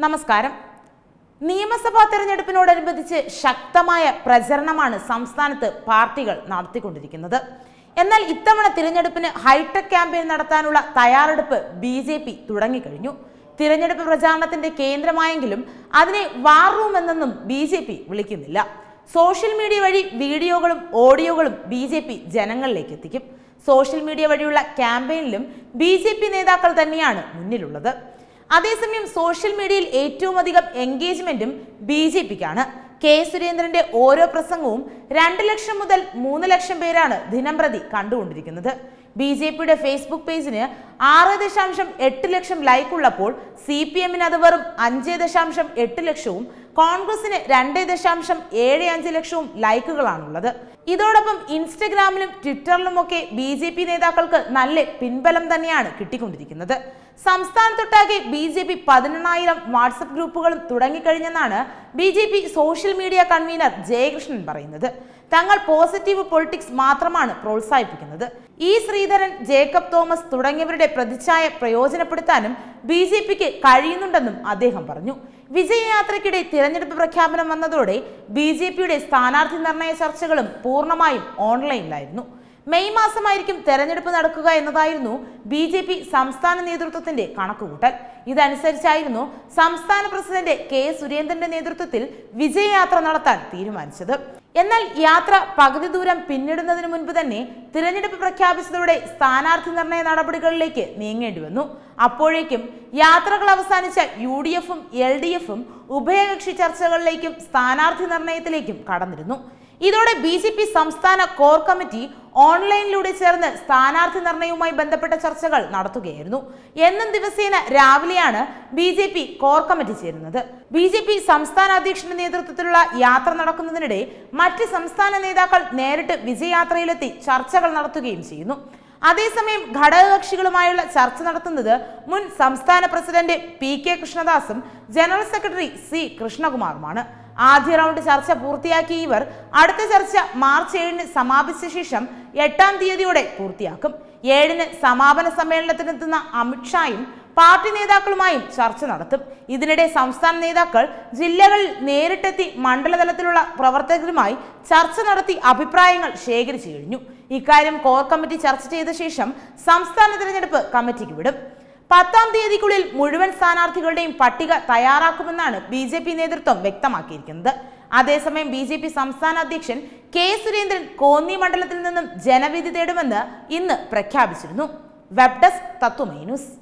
നമസ്കാരം നിയമസഭാ തെരഞ്ഞെടുപ്പിനോടനുബന്ധിച്ച് ശക്തമായ പ്രചരണമാണ് സംസ്ഥാനത്ത് പാർട്ടികൾ നടത്തിക്കൊണ്ടിരിക്കുന്നത് എന്നാൽ ഇത്തവണ തിരഞ്ഞെടുപ്പിന് ഹൈടെക് ക്യാമ്പയിൻ നടത്താനുള്ള തയ്യാറെടുപ്പ് ബി ജെ പി തുടങ്ങിക്കഴിഞ്ഞു തിരഞ്ഞെടുപ്പ് പ്രചാരണത്തിന്റെ കേന്ദ്രമായെങ്കിലും അതിനെ വാർ റൂം എന്നൊന്നും ബി ജെ പി വിളിക്കുന്നില്ല സോഷ്യൽ മീഡിയ വഴി വീഡിയോകളും ഓഡിയോകളും ബി ജെ പി ജനങ്ങളിലേക്ക് എത്തിക്കും സോഷ്യൽ മീഡിയ വഴിയുള്ള ക്യാമ്പയിനിലും ബി ജെ പി നേതാക്കൾ തന്നെയാണ് മുന്നിലുള്ളത് അതേസമയം സോഷ്യൽ മീഡിയയിൽ ഏറ്റവും അധികം എൻഗേജ്മെന്റും ബി ജെ പിക്കാണ് കെ സുരേന്ദ്രന്റെ ഓരോ പ്രസംഗവും രണ്ട് ലക്ഷം മുതൽ മൂന്ന് ലക്ഷം പേരാണ് ദിനംപ്രതി കണ്ടുകൊണ്ടിരിക്കുന്നത് ബി ജെ പിയുടെ ഫേസ്ബുക്ക് പേജിന് ആറ് ദശാംശം എട്ട് ലക്ഷം ലൈക്ക് ഉള്ളപ്പോൾ സി പി എമ്മിന് അത് വെറും അഞ്ച് ദശാംശം എട്ട് ലക്ഷവും കോൺഗ്രസിന് രണ്ട് ദശാംശം ഏഴ് അഞ്ച് ലക്ഷവും ലൈക്കുകളാണുള്ളത് ഇതോടൊപ്പം ഇൻസ്റ്റഗ്രാമിലും ട്വിറ്ററിലുമൊക്കെ ബി ജെ പി നേതാക്കൾക്ക് നല്ല പിൻബലം തന്നെയാണ് കിട്ടിക്കൊണ്ടിരിക്കുന്നത് സംസ്ഥാനത്തൊട്ടാകെ ബി ജെ പി പതിനെണ്ണായിരം വാട്സപ്പ് ഗ്രൂപ്പുകളും തുടങ്ങിക്കഴിഞ്ഞെന്നാണ് B J P social media convener Jayakrishnan പറയുന്നത് തങ്ങൾ പോസിറ്റീവ് പൊളിറ്റിക്സ് മാത്രമാണ് പ്രോത്സാഹിപ്പിക്കുന്നത് ഇ ശ്രീധരൻ ജേക്കബ് തോമസ് തുടങ്ങിയവരുടെ പ്രതിച്ഛായ പ്രയോജനപ്പെടുത്താനും ബി ജെ പിക്ക് കഴിയുന്നുണ്ടെന്നും അദ്ദേഹം പറഞ്ഞു വിജയയാത്രയ്ക്കിടെ തിരഞ്ഞെടുപ്പ് പ്രഖ്യാപനം വന്നതോടെ ബി ജെ പിയുടെ സ്ഥാനാർത്ഥി നിർണയ ചർച്ചകളും പൂർണ്ണമായും ഓൺലൈനിലായിരുന്നു മെയ് മാസമായിരിക്കും തെരഞ്ഞെടുപ്പ് നടക്കുക എന്നതായിരുന്നു ബി ജെ പി സംസ്ഥാന നേതൃത്വത്തിന്റെ കണക്കുകൂട്ടൽ ഇതനുസരിച്ചായിരുന്നു സംസ്ഥാന പ്രസിഡന്റ് കെ സുരേന്ദ്രന്റെ നേതൃത്വത്തിൽ വിജയയാത്ര നടത്താൻ തീരുമാനിച്ചത് എന്നാൽ യാത്ര പകുതി ദൂരം പിന്നിടുന്നതിന് മുൻപ് തന്നെ തിരഞ്ഞെടുപ്പ് പ്രഖ്യാപിച്ചതോടെ സ്ഥാനാർത്ഥി നിർണയ നടപടികളിലേക്ക് നീങ്ങേണ്ടി വന്നു അപ്പോഴേക്കും യാത്രകൾ അവസാനിച്ച യു ഡി എഫും എൽ ഡി എഫും ഉഭയകക്ഷി ചർച്ചകളിലേക്കും സ്ഥാനാർത്ഥി നിർണയത്തിലേക്കും കടന്നിരുന്നു ഇതോടെ ബി ജെ പി സംസ്ഥാന കോർ കമ്മിറ്റി ഓൺലൈനിലൂടെ ചേർന്ന് സ്ഥാനാർത്ഥി നിർണയവുമായി ബന്ധപ്പെട്ട ചർച്ചകൾ നടത്തുകയായിരുന്നു എന്നും ദിവസേന രാവിലെയാണ് B J P core committee ചേരുന്നത് ബി ജെ പി സംസ്ഥാന അധ്യക്ഷന്റെ നേതൃത്വത്തിലുള്ള യാത്ര നടക്കുന്നതിനിടെ മറ്റ് സംസ്ഥാന നേതാക്കൾ നേരിട്ട് വിജയയാത്രയിലെത്തി ചർച്ചകൾ നടത്തുകയും ചെയ്യുന്നു അതേസമയം ഘടകകക്ഷികളുമായുള്ള ചർച്ച നടത്തുന്നത് മുൻ സംസ്ഥാന പ്രസിഡന്റ് പി കെ കൃഷ്ണദാസും ജനറൽ സെക്രട്ടറി സി കൃഷ്ണകുമാറുമാണ് ആദ്യ റൗണ്ട് ചർച്ച പൂർത്തിയാക്കിയ ഇവർ അടുത്ത ചർച്ച മാർച്ച് ഏഴിന് സമാപിച്ച ശേഷം എട്ടാം തീയതിയോടെ പൂർത്തിയാക്കും ഏഴിന് സമാപന സമ്മേളനത്തിനെത്തുന്ന അമിത്ഷായും പാർട്ടി നേതാക്കളുമായും ചർച്ച നടത്തും ഇതിനിടെ സംസ്ഥാന നേതാക്കൾ ജില്ലകളിൽ നേരിട്ടെത്തി മണ്ഡലതലത്തിലുള്ള പ്രവർത്തകരുമായി ചർച്ച നടത്തി അഭിപ്രായങ്ങൾ ശേഖരിച്ചു കഴിഞ്ഞു ഇക്കാര്യം കോർ കമ്മിറ്റി ചർച്ച ചെയ്ത ശേഷം സംസ്ഥാന തിരഞ്ഞെടുപ്പ് കമ്മിറ്റിക്ക് വിടും പത്താം തീയതിക്കുള്ളിൽ മുഴുവൻ സ്ഥാനാർത്ഥികളുടെയും പട്ടിക തയ്യാറാക്കുമെന്നാണ് ബി ജെ പി നേതൃത്വം വ്യക്തമാക്കിയിരിക്കുന്നത് അതേസമയം ബി ജെ പി സംസ്ഥാന അധ്യക്ഷൻ കെ സുരേന്ദ്രൻ കോന്നി മണ്ഡലത്തിൽ നിന്നും ജനവിധി തേടുമെന്ന് ഇന്ന് പ്രഖ്യാപിച്ചിരുന്നു വെബ് ഡെസ്ക് തത്വമൈ ന്യൂസ്